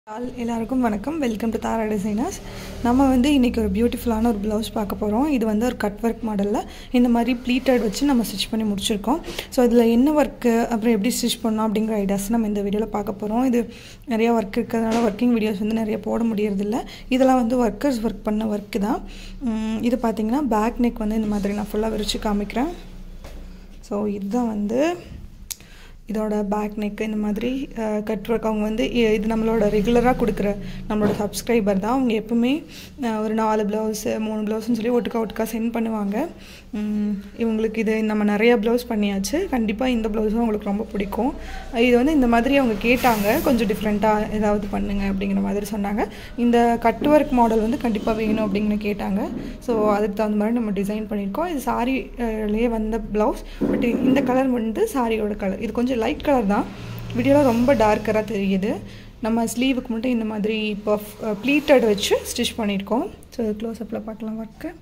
all எல்லாருக்கும் வணக்கம் welcome to Tara designers நம்ம வந்து இன்றைக்கி ஒரு பியூட்டிஃபுல்லான ஒரு ப்ளவுஸ் பார்க்க போகிறோம் இது வந்து ஒரு கட் ஒர்க் மாடலில் இந்த மாதிரி ப்ளீட்டட் வச்சு நம்ம ஸ்டிச் பண்ணி முடிச்சிருக்கோம் ஸோ இதில் என்ன ஒர்க்கு அப்புறம் எப்படி ஸ்டிச் பண்ணோம் அப்படிங்கிற ஐடியாஸ் நம்ம இந்த வீடியோவில் பார்க்க போகிறோம் இது நிறைய ஒர்க் இருக்கிறதுனால ஒர்க்கிங் வீடியோஸ் வந்து நிறைய போட முடியறதில்ல இதெல்லாம் வந்து ஒர்க்கர்ஸ் ஒர்க் பண்ண ஒர்க்கு தான் உம், இது பார்த்திங்கன்னா பேக் நெக் வந்து இந்த மாதிரி நான் ஃபுல்லாக விரித்து காமிக்கிறேன் ஸோ இதுதான் வந்து இதோட பேக் நெக் இந்த மாதிரி கட் ஒர்க் அவங்க வந்து இ- இது நம்மளோட ரெகுலராக கொடுக்குற நம்மளோட சப்ஸ்கிரைபர் தான் அவங்க எப்பவுமே அஹ், ஒரு நாலு ப்ளவுஸு மூணு ப்ளவுஸ்னு சொல்லி ஒட்டுக்கா ஒட்டுக்கா சென்ட் பண்ணுவாங்க உம், இவங்களுக்கு இது நம்ம நிறைய ப்ளவுஸ் பண்ணியாச்சு கண்டிப்பாக இந்த ப்ளவுஸும் அவங்களுக்கு ரொம்ப பிடிக்கும் இது வந்து இந்த மாதிரி அவங்க கேட்டாங்க கொஞ்சம் டிஃப்ரெண்ட்டாக ஏதாவது பண்ணுங்க அப்படிங்கிற மாதிரி சொன்னாங்க இந்த கட் ஒர்க் மாடல் வந்து கண்டிப்பாக வேணும் அப்படின்னு கேட்டாங்க ஸோ அதுக்கு தகுந்த மாதிரி நம்ம டிசைன் பண்ணியிருக்கோம் இது சாரிலேயே வந்த ப்ளவுஸ் பட் இந்த கலர் வந்து சாரியோட கலர் இது கொஞ்சம் லைட் கலர் தான் வீடியோவில் ரொம்ப டார்க்கராக தெரியுது நம்ம ஸ்லீவுக்கு மட்டும் இந்த மாதிரி இப்போ ப்ளீட்டட் வச்சு ஸ்டிச் பண்ணியிருக்கோம் ஸோ க்ளோஸ்அப்பில் பார்க்கலாம் ஒர்க்கு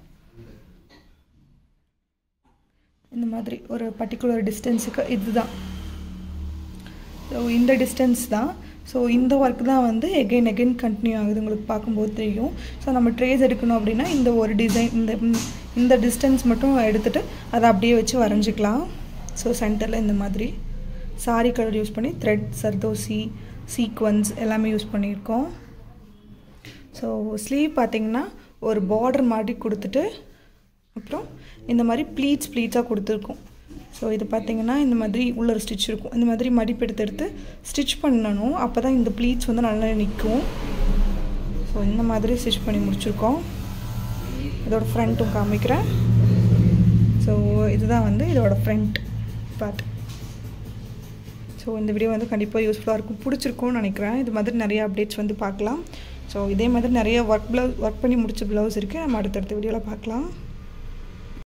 இந்த மாதிரி ஒரு பர்டிகுலர் டிஸ்டன்ஸுக்கு இதுதான் ஸோ இந்த டிஸ்டன்ஸ் தான் ஸோ இந்த ஒர்க் தான் வந்து எகைன் எகைன் கண்டினியூ ஆகுது உங்களுக்கு பார்க்கும்போது தெரியும் ஸோ நம்ம ட்ரேஸ் எடுக்கணும் அப்படின்னா இந்த ஒரு டிசைன் இந்த ம், இந்த டிஸ்டன்ஸ் மட்டும் எடுத்துகிட்டு அதை அப்படியே வச்சு வரைஞ்சிக்கலாம் ஸோ சென்டரில் இந்த மாதிரி சாரி கலர் யூஸ் பண்ணி த்ரெட் சர்தோசி சீக்வன்ஸ் எல்லாமே யூஸ் பண்ணியிருக்கோம் ஸோ ஸ்லீவ் பார்த்தீங்கன்னா ஒரு பார்டர் மாதிரி கொடுத்துட்டு அப்புறம் இந்த மாதிரி ப்ளீட்ஸ் ப்ளீட்ஸாக கொடுத்துருக்கோம் ஸோ இது பார்த்தீங்கன்னா இந்த மாதிரி உள்ள ஒரு ஸ்டிச் இருக்கும் இந்த மாதிரி மடிப்பு எடுத்து எடுத்து ஸ்டிச் பண்ணணும் அப்போ தான் இந்த ப்ளீட்ஸ் வந்து நல்லா நிற்கும் ஸோ இந்த மாதிரி ஸ்டிச் பண்ணி முடிச்சிருக்கோம் இதோட ஃப்ரண்ட்டும் காமிக்கிறேன் ஸோ இதுதான் வந்து இதோட ஃப்ரண்ட் பார்ட் ஸோ இந்த வீடியோ வந்து கண்டிப்பாக யூஸ்ஃபுல்லாக இருக்கும் பிடிச்சிருக்கும்னு நினைக்கிறேன் இது மாதிரி நிறைய அப்டேட்ஸ் வந்து பார்க்கலாம் ஸோ இதே மாதிரி நிறைய ஒர்க் ப்ளவுஸ் ஒர்க் பண்ணி முடிச்ச ப்ளவுஸ் இருக்குது நம்ம அடுத்தடுத்த வீடியோவில் பார்க்கலாம்